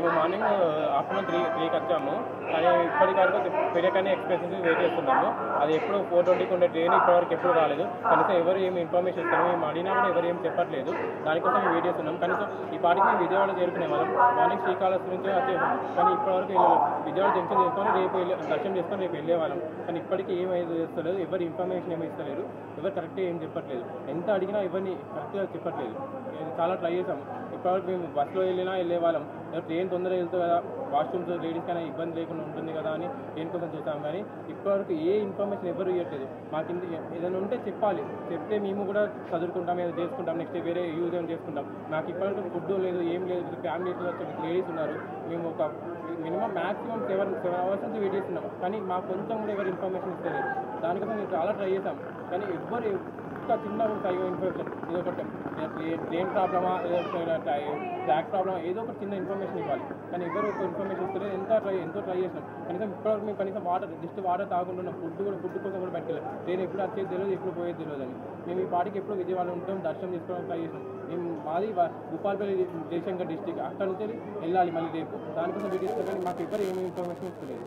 మేము morning afternoon three త్రీకి వచ్చాము కానీ ఇప్పటి వరకు పెరిగానే ఎక్స్ప్రెషన్స్ వెయిట్ చేస్తున్నాము అది ఎప్పుడు ఫోర్ ట్వంటీకి ఉండే ట్రైన్ ఇప్పటివరకు ఎప్పుడు రాలేదు కనీసం ఎవరు ఏమి ఇన్ఫర్మేషన్ ఇస్తారు మేము అడిగినా కూడా ఎవరు ఏం చెప్పట్లేదు దానికోసం మేము వెయిట్ చేస్తున్నాం కనీసం ఈ పాటికి మేము విజయవాడ చేరుకునే వాళ్ళం మార్నింగ్ శ్రీకాళహస్తి నుంచి వచ్చేసాం కానీ ఇప్పటివరకు వెళ్ళలేదు. విజయవాడ జంక్షన్ చేసుకొని రేపు వెళ్ళే దర్శనం చేసుకొని రేపు వెళ్ళే వాళ్ళం కానీ ఇప్పటికీ ఏమైంది చేస్తలేదు ఎవరు ఇన్ఫర్మేషన్ ఏమి ఇస్తలేరు ఎవరు కరెక్ట్గా ఏం చెప్పట్లేదు ఎంత అడిగినా ఎవరిని కరెక్ట్గా చెప్పట్లేదు ఇది చాలా ట్రై చేసాం ఇప్పటివరకు మేము బస్సులో వెళ్ళినా వెళ్ళే వాళ్ళం ట్రైన్ తొందరగా వెళ్తుంది కదా వాష్రూమ్స్ లేడీస్ కైనా ఇబ్బంది లేకుండా ఉంటుంది కదా అని దేనికోసం చూసాం కానీ ఇప్పటివరకు ఏ ఇన్ఫర్మేషన్ ఎవరు ఇవ్వట్లేదు మాకు ఇంత ఏదైనా ఉంటే చెప్పాలి చెప్తే మేము కూడా చదువుకుంటాం ఏదో చేసుకుంటాం నెక్స్ట్ వేరే యూజ్ ఏం చేసుకుంటాం నాకు ఇప్పటివరకు ఫుడ్ లేదు ఏం లేదు ఫ్యామిలీస్ లేడీస్ ఉన్నారు మేము ఒక minimum maximum seven seven hours నుంచి వెయిట్ చేస్తున్నాం కానీ మాకు కొంచెం కూడా ఎవరు ఇన్ఫర్మేషన్ ఇస్తలేదు దానికోసం మేము చాలా ట్రై చేసాం కానీ ఎవ్వరు ఎంత చిన్న ఉంటాయి ఇన్ఫర్మేషన్ ఏదో ఒకటి ట్రైన్ ప్రాబ్లమా ఏదో ట్రాక్ ప్రాబ్లమా ఏదో ఒక చిన్న ఇన్ఫర్మేషన్ ఇవ్వాలి కానీ ఎవరు ఒక ఇన్ఫర్మేషన్ ఇస్తలేదు ఎంత ట్రై ఎంతో ట్రై చేసినాం కనీసం ఇప్పటివరకు మేము కనీసం వాటర్ జస్ట్ వాటర్ తాగుంటున్నాం ఫుడ్ కూడా ఫుడ్ కోసం కూడా పెట్టలేదు ట్రైన్ ఎప్పుడు వచ్చేది తెలియదు ఎప్పుడు పోయేది తెలియదు అని మేము ఈ పాటికి ఎప్పుడు విజయవాడ ఉంటాం దర్శనం చేసుకోవడం ట్రై చేసినాం మేము మాది వా- భూపాలపల్లి జయశంకర్ డిస్టిక్ అక్కడ నుంచి వెళ్ళాలి మళ్ళీ రేపు దానికోసం వెయిట్ చేస్తాం కానీ మాకు ఎవరు ఏమి ఇన్ఫర్మేషన్ ఇస్తలేదు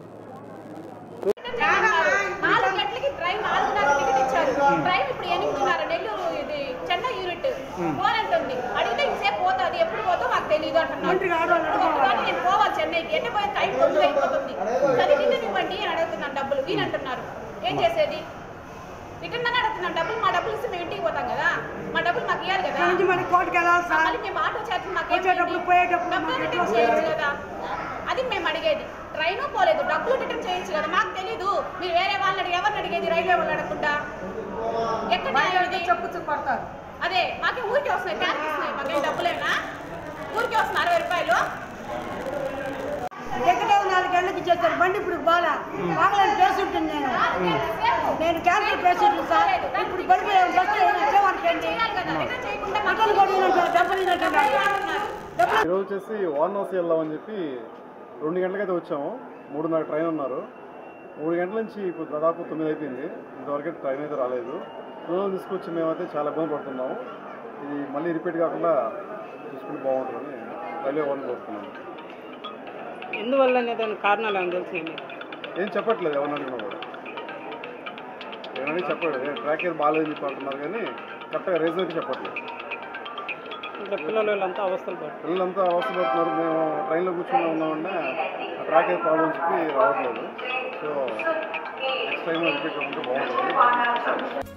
నాలుగు గంటలకి ట్రైన్ నాలుగున్నర టికెట్ ఇచ్చారు ట్రైన్ ఇప్పుడు ఎనిమిదిన్నర నెల్లూరు ఇది చెన్నై యూనిట్ పోనంటుంది అడిగితే ఇంతసేపు పోతుంది ఎప్పుడు పోతో మాకు తెలియదు అంటున్నాను కానీ నేను పోవాలి చెన్నైకి ఎన్ని పోయి టైం తొమ్మిది అయిపోతుంది సరే రిటర్న్ ఇవ్వండి అని అడుగుతున్నాను డబ్బులు వీని అంటున్నారు ఏం చేసేది రిటర్న్ అని అడుగుతున్నాను డబ్బులు మా డబ్బులు ఇస్తే మేము ఇంటికి పోతాం కదా మా డబ్బులు మాకు ఇవ్వాలి కదా నుంచి మరి కోర్టుకి వెళ్ళాలి సార్ మళ్ళీ మేము ఆటో చేస్తాం మాకు వచ్చేటప్పుడు, పోయేటప్పుడు డబ్బులు మాకు రిటర్న్ ఎట్లా చేయొచ్చు కదా అది మేము అడిగేది ట్రైన్ పోలేదు డబ్బులు రిటర్న్ చేయొచ్చు కదా మాకు తెలీదు మీరు వేరే వాళ్ళని అడిగి ఎవరిని అడిగేది రైల్వే వాళ్ళని అడగకుండా ఎక్కడ న్యాయం ఇది? చెప్పు పడతారు అదే మాకే ఊరికే వస్తున్నాయి ట్యాక్స్ ఇస్తున్నాయి మాకేం డబ్బులేనా ఊరికే వస్తున్నాయి అరవై రూపాయలు ఎక్కడో నాలుగు గంటలకు ఇచ్చేస్తారు బండి ఇప్పుడు బాగా బాగలేని పేషెంట్ నేను నేను క్యాన్సర్ పేషెంట్ సార్ ఇప్పుడు బండి బస్సు ఇచ్చేవాడికి చేయాలి కదా రిటర్న్ చేయకుండా మాకు మటన్ కొడినట్టు డబ్బులు ఇవ్వనట్టు డబ్బులు ఈరోజు వచ్చేసి వారణాసి వెళ్దామని చెప్పి రెండు గంటలకైతే వచ్చాము మూడున్నర ట్రైన్ ఉన్నారు మూడు గంటల నుంచి ఇప్పుడు దాదాపు తొమ్మిది అయిపోయింది ఇంతవరకు అయితే ట్రైన్ అయితే రాలేదు రోజు తీసుకొచ్చి మేమైతే చాలా ఇబ్బంది పడుతున్నాము ఇది మళ్ళీ రిపీట్ కాకుండా చూసుకుంటే బాగుంటుందని రైల్వే వాళ్ళని కోరుతున్నాను ఎందువల్ల ఏదైనా కారణాలు అని తెలిసింది ఏం చెప్పట్లేదు ఎవరిని అడిగినా కూడా ఏమని చెప్పలేదు ట్రాక్ ఏది బాగాలేదని చెప్పి అంటున్నారు కానీ కరెక్ట్గా రీజన్ అయితే చెప్పట్లేదు ఇట్లా పిల్లలు వీళ్ళంతా అవస్థలు పడుతుంది పిల్లలంతా అవసరపడుతున్నారు మేము ట్రైన్లో కూర్చొని ఉన్నామంటే ఆ ట్రాక్ ఏది ప్రాబ్లం చెప్పి రావట్లేదు సో నెక్స్ట్ టైం రిపీట్ కాకుండా బాగుంటుంది